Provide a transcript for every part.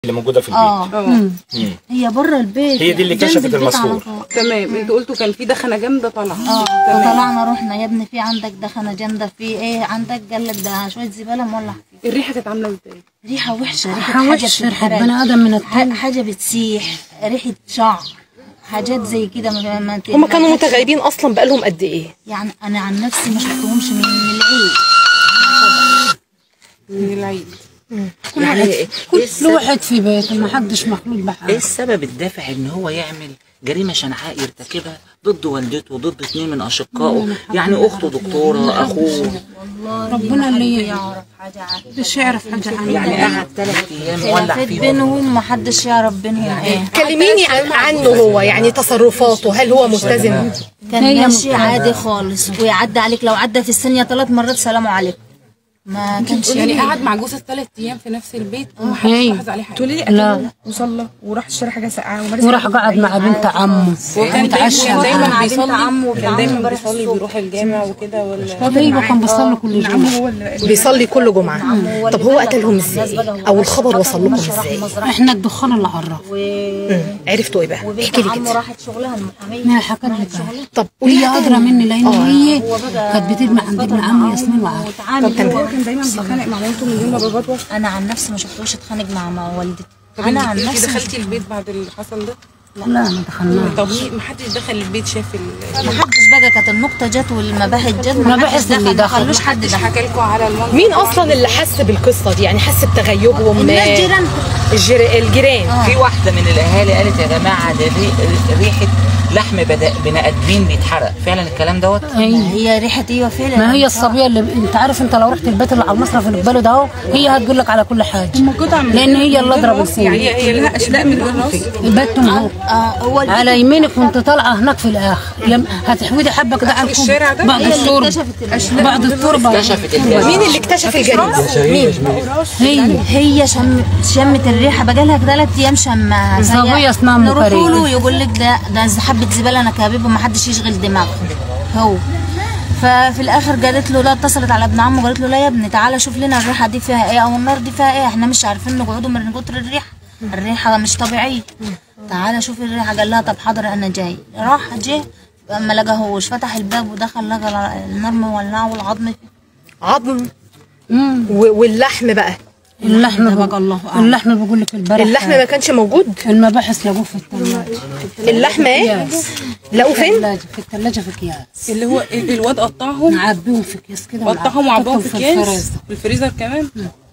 اللي موجوده في البيت اه مم. هي بره البيت هي دي اللي جنب كشفت البيت المسحور. على طول. تمام انتوا قلتوا كان في دخنه جامده طالعه اه تمام فطلعنا رحنا يا ابني في عندك دخنه جامده في ايه عندك قال لك ده شويه زباله مولع فيه الريحه كانت عامله ازاي ريحه وحشه ريحه ريحة حاجه وحشة، ريحة بتتحرق. بني آدم من ح- حاجه بتسيح ريحه شعر حاجات زي كده ما ما ت- هم كانوا ما- متغيبين اصلا بقالهم قد ايه يعني انا عن نفسي ما شفتهمش من من العيد من العيد يعني ايه كل السبب, واحد في بيته ما حدش مخلوط إيه بحاجة السبب الدافع ان هو يعمل جريمه شنعاء يرتكبها ضد والدته ضد اثنين من اشقائه يعني اخته دكتوره اخوه ربنا اللي يعرف حاجه عنه مش يعرف حاجة عنه يعني قعد ثلاث ايام ولع خلافات فيهم بينهم ما حدش يعرف بينهم ايه كلميني عن عنه هو يعني تصرفاته هل هو متزن كان هي ماشي ممكن. عادي خالص ويعدي عليك لو عدى في الثانيه ثلاث مرات سلام عليكم ما كانش يعني قعد مع جوزها ثلاث ايام في نفس البيت ومحدش هي. لاحظ عليه حاجه تقولي لي لا. أكل وصلى وراح اشترى حاجه ساقعه ومارس وراح قعد مع بنت عمه وكان وتعشى كان دايما مع بنت بيصلي عمه وابن كان عمه دايما امبارح بيصلي الصبح. بيروح الجامع وكده ولا ايوه كان بيصلي كل عمه جمعة هو اللي بيصلي كل جمعه طب هو قتلهم ازاي او الخبر وصل لكم ازاي احنا الدخان اللي عرف عرفتوا ايه بقى وبنت احكي لي عمه كده راحت شغلها المحاميه ما حكت لك طب هي قولي ادرى مني لان هي هو بقى كانت بتجمع عند ابن عمي ياسمين وعارف وتعامل هو كان دايما بيتخانق مع مامته من يوم ما باباه توفى انا عن نفسي ما شفتوش اتخانق مع مع والدتي طب انا انت عن انت نفسي ما دخلتي البيت بعد اللي حصل ده لا ما دخلناش طب ليه محدش دخل البيت شاف ال- ما حدش بقى كانت النقطه جت والمباحث جت ما حدش المباحث اللي دخل ما دخل. خلوش حد محدش دخل حكى لكم على المنظر مين اصلا اللي حس بالقصه دي يعني حس بتغيبهم الناس جيران الجر- الجيران في واحده من الاهالي قالت يا جماعه ده ري- ريحه لحم بدا- بني ادمين بيتحرق فعلا الكلام دوت ايوه هي ريحه ايوه فعلا ما هي الصبيه اللي انت عارف انت لو رحت البيت اللي على المصرف اللي في بالي ده اهو هي هتقول لك على كل حاجه لان هي اللي اضرب الفول يعني هي لها اشلاء من غير راس بيتهم اهو اه هو البيت على يمينك وانت طالعه هناك في الاخر يم هتحودي حبه كده على الكوب الشارع ده؟ بعد هي اللي التربه اكتشفت الريحة. بعد التربه كشفت الجريمه مين اللي اكتشف الجريمه مين هي هي شم شمت الريحه بقى لها ثلاث ايام شمها صبية فهي اسمها أم نروح كريم. له يقول لك ده ده حبه زباله انا كهبيب وما حدش يشغل دماغه هو ففي الاخر قالت له لا اتصلت على ابن عمه قالت له لا يا ابني تعالى شوف لنا الريحه دي فيها ايه او النار دي فيها ايه احنا مش عارفين نقعدوا من كتر الريحه الريحه مش طبيعيه تعالى شوف الريحه قال لها طب حاضر انا جاي راح جه اما لقاهوش فتح الباب ودخل لقى النار مولعه والعظم فيه عظم و- واللحم بقى اللحم بقى الله اللحم بقول لك البارح اللحم ما كانش موجود المباحث لقوه في الثلاجه اللحم ايه لقوه فين الثلاجه في الثلاجه في اكياس اللي هو ال- الواد قطعهم نعبيهم في اكياس كده قطعهم وعباهم ونحطهم في اكياس الفريزر. في الفريزر كمان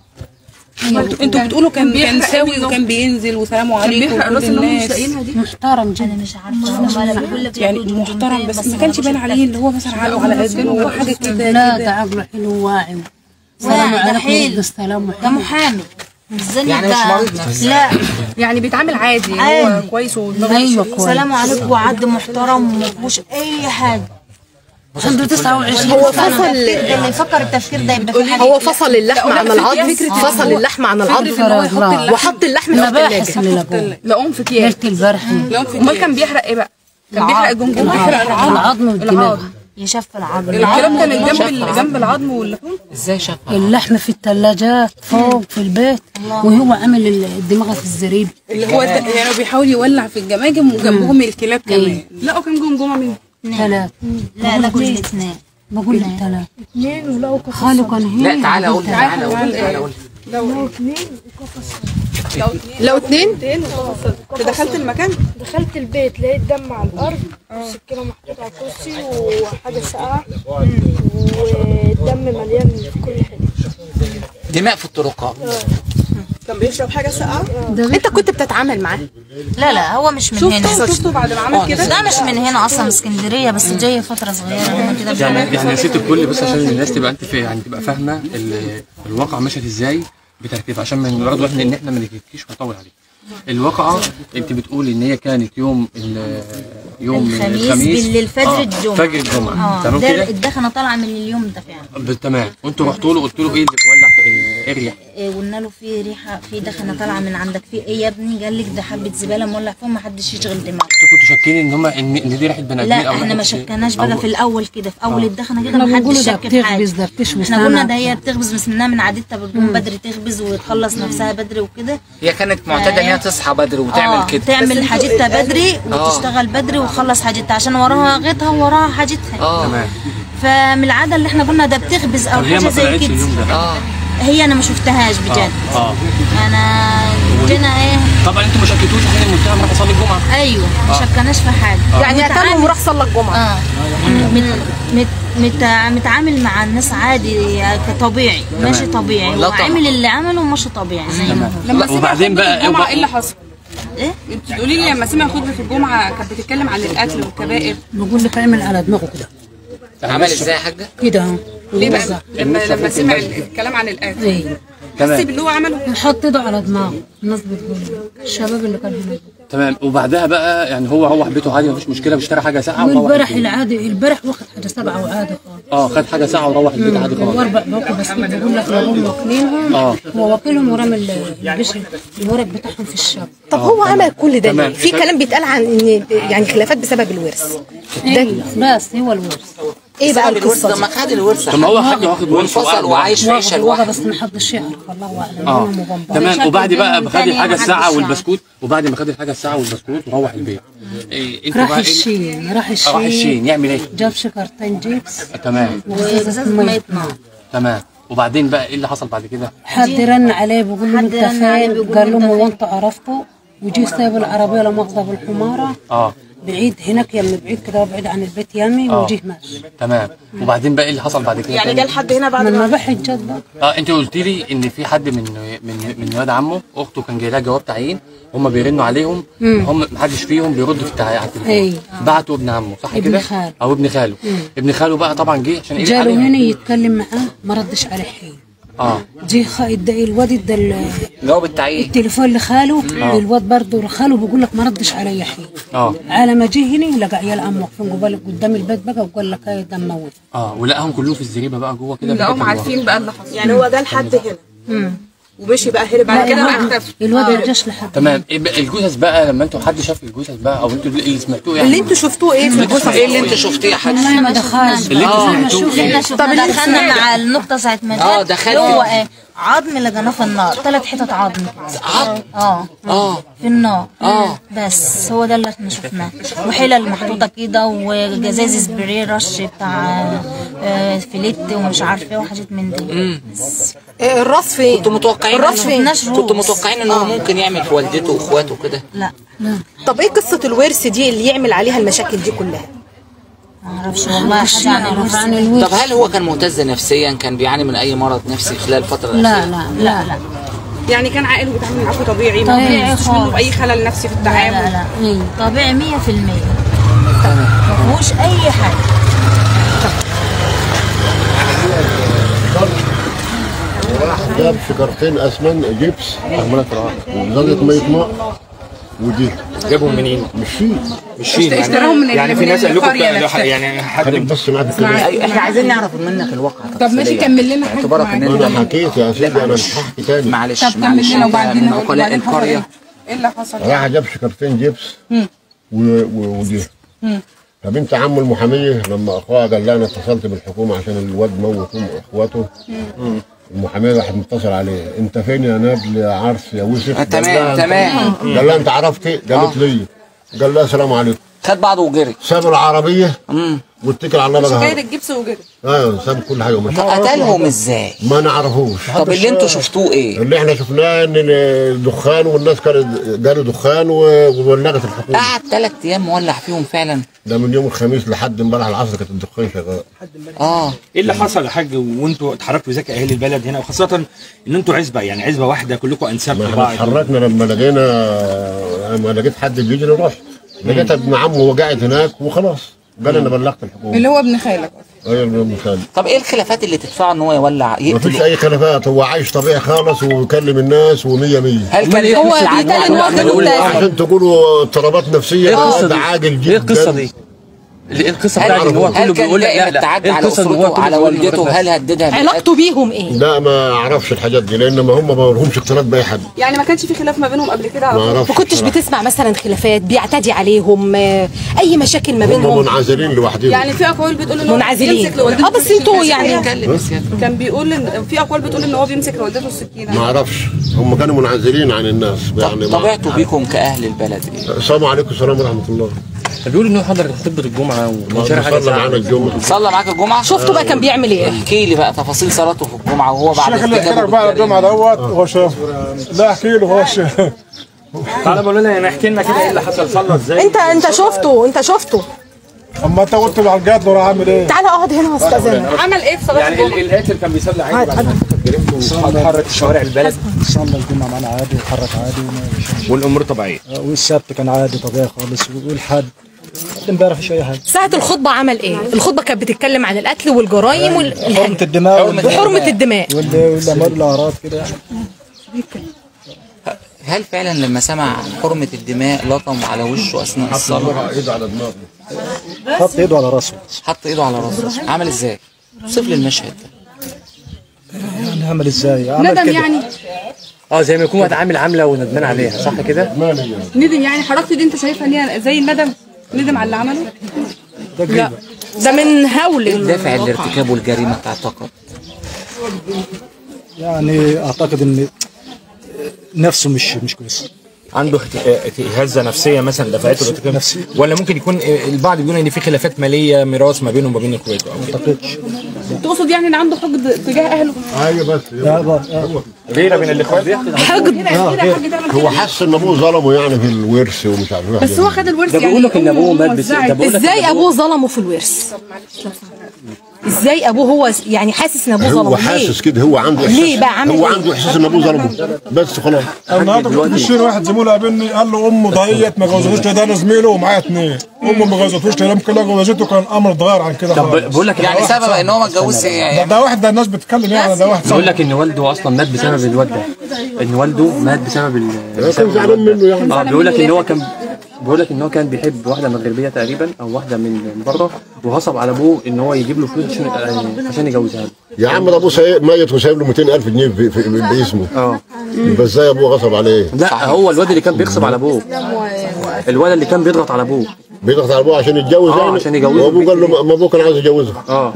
انتوا انتوا بتقولوا كان كان ساوي وكان بينزل وسلام عليكم بيحرق وكل الراس اللي هم مش الناس لاقيينها دي محترم انا جدا مش عارفه انا ولا بقول لك يعني ياخدوا محترم جنبين بس ما كانش باين عليه اللي هو مثلا عقله على قده هو حاجه كده لا ده عقله حلو وواعي سلام ده عليكم حلو. ورد السلام ده محامي الزن يعني مش ده مريض نفسي. لا يعني بيتعامل عادي هو عادي. كويس ودماغه ايوه كويس سلام عليكم وعد محترم وما فيهوش اي حاجه عنده 29 هو ده فصل اللي يفكر التفكير ده يبقى في حاجه هو فصل اللحم عن العظم فصل اللحم عن العظم لا. وحط اللحم في المباحث الثلاجه اللي لقوه لقوهم في اكياس ليله البارح لو في امال كان بيحرق ايه بقى؟ كان بيحرق الجمجمه بيحرق العظم العظم والدماغ يشف العظم الكلام كان جنب ال- جنب العظم واللحوم ازاي شاف اللحم في الثلاجات فوق في البيت وهو عامل الدماغ في الزريب اللي هو ده- يعني هو بيحاول يولع في الجماجم وجنبهم الكلاب كمان لقوا كام جمجمه منه ثلاث لا لا كل اثنين بقول لك ثلاث اثنين ولقوا خاله كان هنا لا تعالى قول تعالى قول تعالى قول لو اتنين انت دخلت المكان دخلت البيت لقيت دم على الارض والسكينه محطوطه على الكرسي وحاجه ساقعه والدم مليان في كل حته دماء في الطرقات كان بيشرب حاجه ساقعه انت كنت بتتعامل معاه لا لا هو مش من هنا شفته شفته بعد ما عمل كده ده مش من هنا اصلا من اسكندريه بس جاي فتره صغيره هما كده يعني بيعملوا يعني نسيت الكل بس عشان الناس تبقى انت في يعني تبقى فاهمه ال- الواقع مشت ازاي بترتيب عشان من برضه احنا ان احنا ما نكتكيش ونطول عليك الواقعه انت بتقولي ان هي كانت يوم ال- يوم الخميس الخميس بالليل فجر آه، الجمعة. فجر الجمعه اه تمام ده كده الدخنه طالعه من اليوم ده فعلا ب- تمام وانتوا رحتوا له قلت له ايه اللي بولع في ايه الريحه إيه، قلنا له في ريحه في دخنه طالعه من عندك في ايه يا ابني قال لك ده حبه زباله مولع فيهم ما حدش يشغل دماغه انتوا كنتوا شاكين ان هم ان ان دي ريحه بني ادمين لا او احنا ما ريحة- شكناش أو- بقى في الاول كده في اول الدخنه كده احنا ما بنقول حدش ده شك في حاجه بتخبز ده بتشوي احنا قلنا سمك. ده هي بتخبز بسم الله من عادتها بتقوم بدري تخبز وتخلص نفسها بدري وكده هي كانت معتاده ان هي تصحى بدري وتعمل آه، كده تعمل حاجتها بدري وتشتغل بدري وتخلص حاجتها عشان وراها غيتها ووراها حاجتها اه فمن العاده اللي احنا قلنا ده بتخبز او طب ليه حاجه ما زي طلعتش كده اليوم ده؟ اه هي انا ما شفتهاش بجد اه انا جينا ايه طبعا انتوا ما شكيتوش عشان المتهم راح يصلي الجمعه ايوه ما شكناش في حاجه يعني متعامل- قتلهم وراح صلى الجمعه اه مت مت مت متعامل مع الناس عادي كطبيعي ماشي طبيعي لا طبعا. وعامل اللي عمله ماشي طبيعي زي ما هو لما لا، سمع وبعدين خطبة بقى- الجمعه وبقى- ايه اللي حصل؟ ايه انت تقولي لي لما سمع خطبه الجمعه كانت بتتكلم عن القتل والكبائر بقول لك اعمل على دماغه كده عمل ازاي يا حاجه كده اهو ليه بقى؟ ووزع. لما لما سمع الكلام عن القتل ايه حس باللي هو عمله حط ايده على دماغه الناس بتقول الشباب اللي كان هناك تمام وبعدها بقى يعني هو روح بيته عادي مفيش مشكله بيشتري حاجه ساعه وروح والبارح البيت. العادي البارح واخد حاجه سبعه وعادي خالص اه خد حاجه ساعه وروح البيت عادي خالص واربع باكو بس بقول لك لو هم واكلينهم اه. هو واكلهم ورمى ال- البشر الورق بتاعهم في الشاب طب هو عمل كل ده تمام. ليه؟ في كلام بيتقال عن ان يعني خلافات بسبب الورث ايوه بس هو الورث ايه بقى بسبب الورث القصه ده دي؟ ما خد الورث طب ما هو حد واخد ورث وانفصل وعايش في عيشه واخد لوحده بس ما حدش يعرف الله اعلم اه هم مغمضين. تمام وبعد بقى بينهم خد تاني الحاجه محدش الساعه يعرف. والبسكوت وبعد ما خد الحاجه الساعه والبسكوت وروح البيت إيه انتوا راح بقى إيه- الشين راح الشين راح الشين يعمل ايه جاب شكرتين جيبس تمام وازازه ميه نار تمام وبعدين بقى ايه اللي حصل بعد كده حد رن عليه بيقول له حد انت رن عليه فين بيقول قال له لهم أنت هو فين؟ انت عرفته وجي سايب العربيه لا مؤاخذه بالحماره اه بعيد هناك يمي بعيد كده بعيد عن البيت يمي آه. وجيه ماشي تمام وبعدين بقى ايه اللي حصل بعد كده يعني تاني؟ جه لحد هنا بعد من ما ما بحي الجد بقى اه انت قلت لي ان في حد من من من ولاد عمه اخته كان جاي لها جواب تعيين هم بيرنوا عليهم هم ما حدش فيهم بيرد في التع- على التليفون ايوه. بعتوا ابن عمه صح ابن كده خاله. او ابن خاله ابن خاله بقى طبعا جه عشان يقلق جاله عليهم. هنا يتكلم معاه ما ردش عليه حين اه جه خ- ادى الواد ادى ال- جواب التعيين التليفون لخاله الواد برضه خاله بيقول لك ما ردش عليا حين اه على ما جه هنا لقى عيال عمه واقفين قبال قدام البيت بقى وقال لك هاي ده موت اه ولقاهم كلهم في الزريبه بقى جوه كده في لقوهم الحتة اللي عارفين بقى اللي حصل يعني هو جه لحد هنا ومشي بقى هرب بعد كده بقى اختفى الواد ما جاش لحد تمام إيه بقى الجثث بقى لما انتوا حد شاف الجثث بقى او انتوا اللي سمعتوه يعني اللي انتوا شفتوه ايه في الجثث ايه اللي انت شفتيه يا حاج والله ما دخلش اللي انتوا سمعتوه احنا ايه؟ شفنا دخلنا مع النقطه ساعه ما اه، جت، دخلت. هو ايه عظم لقيناه في النار ثلاث حتت عظم عظم؟ اه اه في النار اه. بس هو ده اللي احنا شفناه وحلل محطوطه كده وجزاز سبراي رش بتاع آه، فيليت ومش عارفه ايه وحاجات من دي بس إيه الراس فين؟ كنتوا متوقعين الراس إنه- فين؟ شفناش كنتوا روس. متوقعين ان هو ممكن يعمل في والدته واخواته كده لا طب ايه قصه الورث دي اللي يعمل عليها المشاكل دي كلها؟ ما اعرفش والله مش حاجه عن يعرف الورث عن الورث طب هل هو كان مهتز نفسيا كان بيعاني من اي مرض نفسي خلال الفتره لا الاخيره لا لا لا يعني كان عاقل وبيتعامل معاكم طبيعي ما طبيعي حسيتوش منه خالص. باي خلل نفسي في لا لا التعامل لا إيه. طبيعي 100% ما فيهوش اي حاجه راح جاب شجرتين اسمن جبس وزازة مية ماء ودي جابهم منين؟ مش شيء مش شيء اشتراهم من يعني ال- في من ناس قال لكم القرية بتاع- نفسها. يعني حد خليك بس معاك كده أيوة، احنا عايزين نعرف منك الواقع طب ماشي تفصيليا. كمل لنا حاجة باعتبارك ان معاك. انت انا حكيت يا سيدي انا مش هحكي تاني معلش طب كمل معلش لنا انت وبعدين من نقول عقلاء وبعدين حصل القريه ايه؟ ايه اللي حصل؟ راح جاب شجرتين جبس و... و... ودي فبنت عمه المحامية لما أخوها قال لها أنا اتصلت بالحكومة عشان الواد موت أم إخواته المحامية راحت متصل عليه أنت فين يا نبل يا عرس يا وسخ آه، تمام، تمام. قال لها أنت عرفت إيه؟ قالت لي قال لها السلام عليكم خد بعضه وجري ساب العربية واتكل على الله شكاية بقى الجبس وجري ايوه ساب كل حاجة ومشي قتلهم ازاي ما نعرفوش طب اللي انتوا شفتوه ايه اللي احنا شفناه ان الدخان والناس كانوا جالوا دخان و- وولغت الحكومه قعد ثلاث ايام مولع فيهم فعلا ده من يوم الخميس لحد امبارح العصر كانت الدخان شغال اه ايه اللي حصل يا حاج وانتوا اتحركتوا ازاي كاهالي البلد هنا وخاصه ان انتوا عزبه يعني عزبه واحده كلكم انساب ما في احنا بعض اتحركنا لما لقينا لما لقيت حد بيجري رحت لقيت ابن عمه وهو قاعد هناك وخلاص قال انا بلغت الحكومه اللي هو ابن خالك ايوه ابن خالد طب ايه الخلافات اللي تدفعه ان هو يولع ما فيش يقتل اي خلافات هو عايش طبيعي خالص ويكلم الناس ومية مية هل كان هو يقتل بيتقال ان هو كان مبتسم عشان تقولوا اضطرابات نفسيه ايه القصه ده دي؟ عاجل جدا ايه القصه دي؟ ايه القصه هل, بتاعت ان هو هل كله كان بيقول لك دائم لا لا التعدي ايه على القصه ان هو اسرته كله على بيقول إنه والدته بس- هل هددها بالقتل؟ علاقته بيهم ايه لا ما اعرفش الحاجات دي لان ما هم ما لهمش اختلاط باي حد يعني ما كانش في خلاف ما بينهم قبل كده على ما طول اعرفش ما كنتش بصراحة. بتسمع مثلا خلافات بيعتدي عليهم آه، اي مشاكل ما هم بينهم منعزلين لوحدهم يعني في اقوال بتقول ان هو منعزلين بيمسك لوالدته اه بس انتوا يعني كان بيقول ان في اقوال بتقول ان هو بيمسك لوالدته السكينه ما اعرفش هم كانوا منعزلين عن الناس يعني ما- طبيعته بيكم كاهل البلد ايه؟ السلام عليكم السلام ورحمه الله بيقول انه حضر خطبه الجمعه وكان شارع حاجه صلى معانا زعل. الجمعه صلى معاك الجمعه؟ شفتوا بقى كان بيعمل ايه احكي لي بقى تفاصيل صلاته في الجمعه وهو بعد الشيخ اللي ارتكابه حكى بقى الجمعه بالجريمة. دوت هو شاف لا احكي له هو شاف تعالى بقول لنا يعني احكي لنا كده ايه اللي حصل صلى ازاي انت انت شفته انت شفته اما انت قلت له على الجاد له راح عامل ايه؟ تعالى اقعد هنا واستاذنك عمل ايه في صلاه يعني الجمعه؟ ال- القاتل كان بيصلي عادي بعد ما ارتكب جريمته واتحرك في شوارع البلد صلى الجمعة معنا عادي وتحرك عادي وما والامور طبيعيه والسبت كان عادي طبيعي خالص والحد امبارح مش اي حاجة ساعة الخطبة عمل ايه؟ الخطبة كانت بتتكلم عن القتل والجرائم حرمة والحاجة الدماء وال- وحرمة الدماء وال- والأموال والأعراض كده يعني هل فعلا لما سمع حرمه الدماء لطم على وشه اثناء الصلاه ايده على دماغه حط إيده على راسه حط ايده على راسه عمل ازاي؟ اوصف لي المشهد ده يعني عمل إزاي؟ عمل ندم كده يعني اه زي ما يكون واحد عامل عامله وندمان عليها صح كده؟ ندم يعني حركته دي انت شايفها ان هي زي الندم ندم على اللي عمله ده جريمة ده من هول الدافع لارتكابه الجريمه تعتقد يعني أعتقد إن نفسه مش مش كويس عنده اهت- هزه نفسيه مثلا دفعته لارتكاب نفسي. ولا ممكن يكون البعض بيقول ان في خلافات ماليه ميراث ما بينه وما بين اخواته او كده أعتقدش تقصد يعني ان عنده حقد تجاه اهله ايوه بس لا بقى آه. غيره بين الاخوات حقد هو حس ان ابوه ظلمه يعني في الورث ومش عارف ايه بس هو خد الورث ده يعني بيقول لك ان ابوه أمه مات بس وزعت. ده بيقول لك ازاي ابوه ظلمه في الورث؟ ازاي ابوه هو يعني حاسس ان ابوه هو ظلمه حاسس ليه؟ كده هو عنده احساس ليه بقى عامل هو إيه؟ عنده احساس ان ابوه ظلمه بس خلاص النهارده كنت بشير واحد زميله قابلني قال له امه ضهيت ما جوزتوش ده انا زميله ومعايا اثنين امه ما جوزتوش ده يمكن لو جوزته كان الامر اتغير عن كده طب خالص. بقول لك يعني سبب ان هو ما اتجوزش ده, يعني ده واحد ده الناس بتتكلم يعني ده واحد بيقول لك ان والده اصلا مات بسبب الواد ده ان والده مات بسبب ال كان بسبب زعلان الواد ده. منه يعني اه بيقول لك ان هو كان بيقول لك ان هو كان بيحب واحده من الغربيه تقريبا او واحده من بره وغصب على ابوه ان هو يجيب له فلوس عشان آه، عشان يجوزها له يا عم ده ابوه سايق- ميت وسايب له 200000 جنيه في- في- باسمه اه يبقى ازاي ابوه غصب عليه لا هو الواد اللي كان بيغصب على ابوه الواد اللي كان بيضغط على ابوه بيضغط على ابوه عشان يتجوز آه، يعني عشان يجوزه وابوه قال له ما ابوه كان عايز يجوزها اه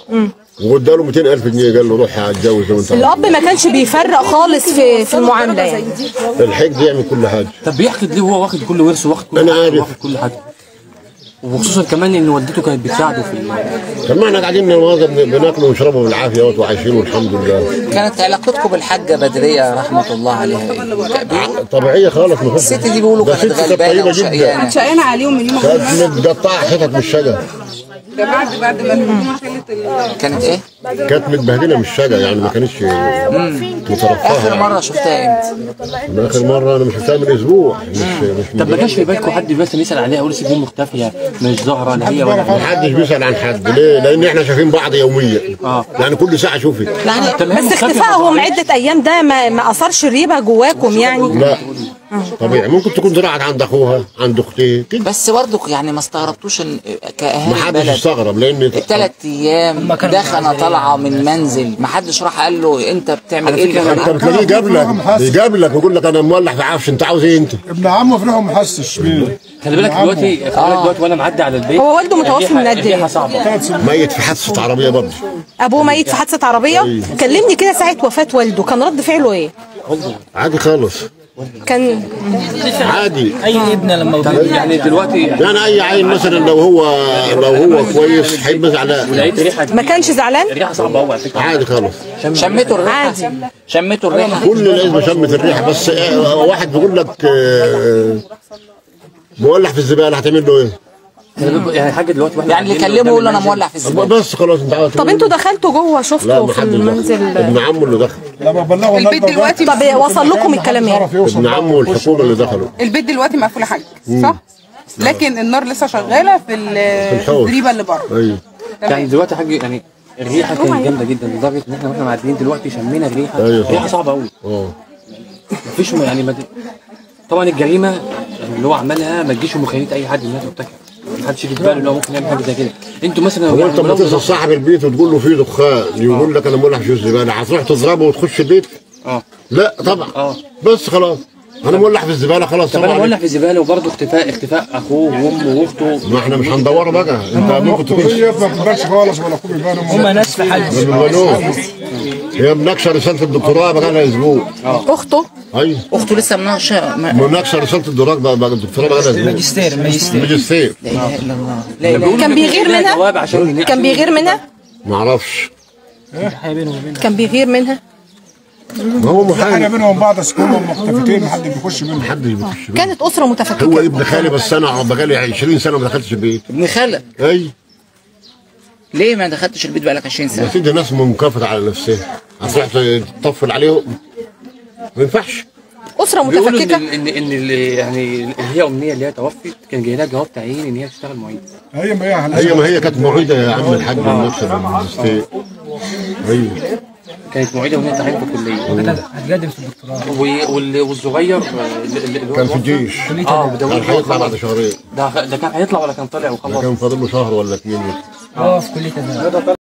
واداله 200000 جنيه قال له روح هتجوز زي ما انت عايز. الاب ما كانش بيفرق خالص في في المعامله يعني الحقد يعمل كل حاجه طب بيحقد ليه وهو واخد كل ورثه واخد كل أنا حاجة عارف. واخد كل حاجه وخصوصا كمان ان والدته كانت بتساعده في ال- طب ما احنا قاعدين نواظب بناكل ونشربه بالعافيه اهوت وعايشين والحمد لله كانت علاقتكم بالحاجه بدريه رحمه الله عليها ايه؟ طبيعيه خالص ما الست دي بيقولوا ده كانت ست كانت غلبانه طيبه جدا وشقيانه شقيانه عليهم من يوم ما كانت متقطعه حتت من الشجر ده بعد بعد ما الحكومه خلت ال- كانت ايه؟ كانت متبهدله من الشجر يعني ما كانتش مترفهه اخر يعني. مره شفتها امتى؟ من اخر مره انا مش شفتها من اسبوع مش مش طب ما كانش في بالكم حد بس يسال عليها يقول الست دي مختفيه مش ظاهره لا هي ولا ما حدش بيسال عن حد ليه؟ لان احنا شايفين بعض يوميا اه يعني كل ساعه شوفي يعني طب هي بس مختفية اختفائهم برضه. عده ايام ده ما ما اثرش الريبه جواكم يعني لا طبيعي ممكن تكون زرعت عند اخوها عند اختها كده بس برضه يعني ما استغربتش ان ما كاهالي حدش البلد استغرب لان الثلاث ايام دخنه طالعه من منزل ما حدش راح قال له انت بتعمل ايه اللي انت خلاك بتلاقيه جاب لك بيجاب لك ويقول لك انا مولع في عفش انت عاوز ايه انت؟ ابن عمه في ما حسش بيه خلي بالك دلوقتي خلي بالك دلوقتي وانا معدي على البيت هو والده متوفي الريحة- من قد إيه؟ الريحه صعبه ميت في حادثه عربيه برضه ابوه ميت في حادثه عربيه كلمني كده ساعه وفاه والده كان رد فعله ايه عادي خالص كان عادي اي ابن لما طب يعني دلوقتي يعني اي عيل مثلا لو هو لو هو كويس هيبقى زعلان لقيت ريحه ما كانش زعلان الريحه صعبه قوي على فكره عادي خالص شميتوا الريحه عادي شميتوا الريحه كل العزبه شمت الريحه بس آه، واحد بيقول لك آه، مولع في الزباله هتعمل له ايه؟ يعني حاجه دلوقتي واحنا يعني اللي قاعدين كلمه قدام يقول له انا المنزل. مولع في الزباله بس خلاص انت عاوز طب انتوا دخلتوا جوه لا شفتوا ما في حدش دخل المنزل ابن عمه اللي دخل لما بلغوا البيت النجدة دلوقتي طب وصل لكم الكلام ايه؟ ابن عمه والحكومه اللي دخلوا البيت دلوقتي مقفول حاجه صح؟ لكن النار لسه شغاله في ال- في الحوش. الزريبه اللي بره ايوه يعني دلوقتي حاجه يعني الريحه كانت جامده جدا لدرجه ان احنا واحنا معديين دلوقتي شمينا الريحه أيوة. ريحه صعبه قوي اه مفيش م- يعني ما طبعا الجريمه اللي هو عملها ما تجيش في مخيله اي حد انها ترتكب محدش يجي في باله اللي هو ممكن يعمل حاجه زي كده انتوا مثلا هو يعني انت لما لو- تصل صاحب البيت وتقول له فيه دخان يقول لك انا مولع في الزباله هتروح تضربه وتخش البيت؟ اه لا طبعا اه بس خلاص انا مولع في الزباله خلاص طب انا طبعا بولع في الزباله وبرضه اختفاء اختفاء اخوه وامه واخته ما احنا مش هندوره بقى انت ممكن تكون هي ما بتبانش خالص ولا كوب يبان هم ناس في حد ما بيبانوش هي مناقشه رساله الدكتوراه بقى لها اسبوع اخته ايوه اخته لسه مناقشه ما- مناقشه رساله الدكتوراه بقى بقى الدكتوراه بقى لها اسبوع ماجستير ماجستير ماجستير لا اله الا الله لا اله كان بيغير منها جواب عشان كان بيغير منها ما اعرفش كان بيغير منها ما هو احنا محامي بينهم بعض سكونهم مختلفتين محد بيخش منهم محدش بيخش بيه. كانت اسره هو متفككه ابن خالي بس انا بقالي 20 سنه ما دخلتش البيت ابن خالك اي ليه ما دخلتش البيت بقالك 20 يا سنه سيدي ناس منكفضه على نفسها هتروح تطفل عليهم ما ينفعش اسره بيقولوا ان متفككه ان ان اللي يعني اللي هي امنيه اللي هي توفت كان جاي لها جواب تعيين ان هي تشتغل معيد هي ما هي هي ما هي كانت معيده يا عم الحاج من مكتب الماجستير ايوه كانت معيده وهي تعيين في الكليه هتقدم في الدكتوراه و- وال- والصغير آه، اللي- اللي هو كان في توفى. الجيش اه كان بدوري هيطلع بعد شهرين ده ده كان هيطلع ولا كان طالع ده وخلاص كان فاضل له شهر ولا اتنين اه في كليه الزراعه